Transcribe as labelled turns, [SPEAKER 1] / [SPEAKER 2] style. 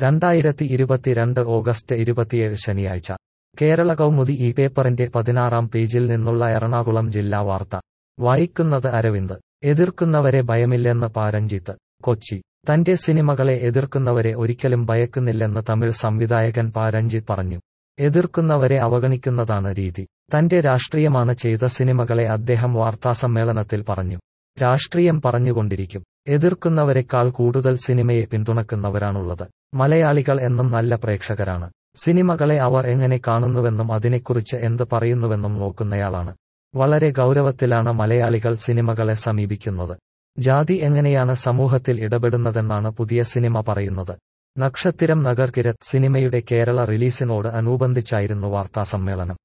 [SPEAKER 1] രണ്ടായിരത്തി ഇരുപത്തിരണ്ട് ഓഗസ്റ്റ് ഇരുപത്തിയേഴ് ശനിയാഴ്ച കേരള കൗമുദി ഈ പേപ്പറിന്റെ പതിനാറാം പേജിൽ നിന്നുള്ള എറണാകുളം ജില്ലാ വാർത്ത വായിക്കുന്നത് അരവിന്ദ് എതിർക്കുന്നവരെ ഭയമില്ലെന്ന് പാരഞ്ജിത്ത് കൊച്ചി തന്റെ സിനിമകളെ എതിർക്കുന്നവരെ ഒരിക്കലും ഭയക്കുന്നില്ലെന്ന് തമിഴ് സംവിധായകൻ പാരഞ്ജിത്ത് പറഞ്ഞു എതിർക്കുന്നവരെ അവഗണിക്കുന്നതാണ് രീതി തന്റെ രാഷ്ട്രീയമാണ് ചെയ്ത സിനിമകളെ അദ്ദേഹം വാർത്താസമ്മേളനത്തിൽ പറഞ്ഞു രാഷ്ട്രീയം പറഞ്ഞുകൊണ്ടിരിക്കും എതിർക്കുന്നവരെക്കാൾ കൂടുതൽ സിനിമയെ പിന്തുണക്കുന്നവരാണുള്ളത് മലയാളികൾ എന്നും നല്ല പ്രേക്ഷകരാണ് സിനിമകളെ അവർ എങ്ങനെ കാണുന്നുവെന്നും അതിനെക്കുറിച്ച് എന്ത് പറയുന്നുവെന്നും നോക്കുന്നയാളാണ് വളരെ ഗൗരവത്തിലാണ് മലയാളികൾ സിനിമകളെ സമീപിക്കുന്നത് ജാതി എങ്ങനെയാണ് സമൂഹത്തിൽ ഇടപെടുന്നതെന്നാണ് പുതിയ സിനിമ പറയുന്നത് നക്ഷത്തിരം നഗർകിരത് സിനിമയുടെ കേരള റിലീസിനോട് അനുബന്ധിച്ചായിരുന്നു വാർത്താസമ്മേളനം